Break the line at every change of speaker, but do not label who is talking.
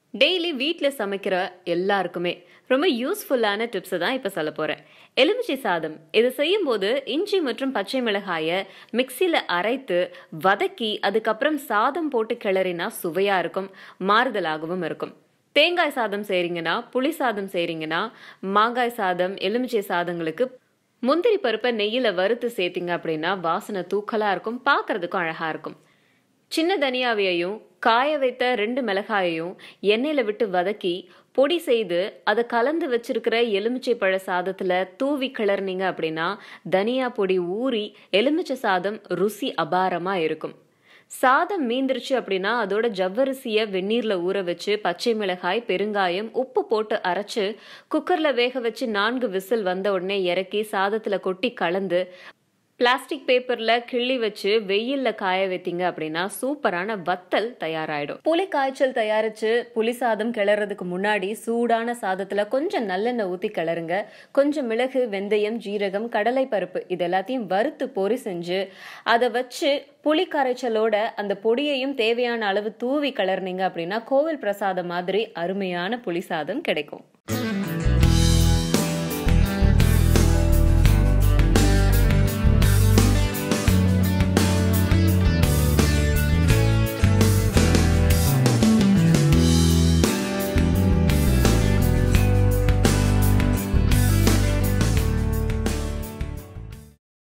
daily வீட்டில் சமைக்கிற எல்லாருக்குமே ரொம்ப யூஸ்ஃபுல்லான டிப்ஸை தான் இப்போ சொல்ல போகிறேன் எலுமிச்சை சாதம் இது செய்யும்போது இஞ்சி மற்றும் பச்சை மிளகாயை மிக்சியில் அரைத்து வதக்கி அதுக்கப்புறம் சாதம் போட்டு கிளறினா சுவையாக இருக்கும் மாறுதலாகவும் இருக்கும் தேங்காய் சாதம் செய்கிறீங்கன்னா புளி சாதம் செய்கிறீங்கன்னா மாங்காய் சாதம் எலுமிச்சை சாதங்களுக்கு முந்திரி பருப்பை நெய்யில் வறுத்து சேர்த்தீங்க அப்படின்னா வாசனை தூக்கலாக இருக்கும் பார்க்கறதுக்கும் அழகாக இருக்கும் சின்ன தனியாவையையும் காய வைத்த ரெண்டு மிளகாயையும் எண்ணெயில விட்டு வதக்கி பொடி செய்து அதை கலந்து வச்சிருக்கிற எலுமிச்சை பழ சாதத்துல தூவி கிளறினீங்க அப்படின்னா தனியா பொடி ஊறி எலுமிச்சை சாதம் ருசி அபாரமா இருக்கும் சாதம் மீந்துருச்சு அப்படின்னா அதோட ஜவ்வரிசியை வெந்நீர்ல ஊற வச்சு பச்சை மிளகாய் பெருங்காயம் உப்பு போட்டு அரைச்சு குக்கர்ல வேக வச்சு நான்கு விசில் வந்த உடனே இறக்கி சாதத்துல கொட்டி கலந்து பிளாஸ்டிக் பேப்பர்ல கிள்ளி வச்சு வெயில்ல காய வைத்தீங்க அப்படின்னா சூப்பரான வத்தல் தயாராயிடும் புளி காய்ச்சல் தயாரிச்சு புளி சாதம் கிளறதுக்கு முன்னாடி சூடான சாதத்துல கொஞ்சம் நல்லெண்ணெய் ஊத்தி கிளறுங்க கொஞ்சம் மிளகு வெந்தயம் ஜீரகம் கடலை பருப்பு இது எல்லாத்தையும் வறுத்து பொறி செஞ்சு அதை வச்சு புளி கரைச்சலோட அந்த பொடியையும் தேவையான அளவு தூவி கிளறினீங்க அப்படின்னா கோவில் பிரசாதம் மாதிரி அருமையான புளி சாதம் கிடைக்கும்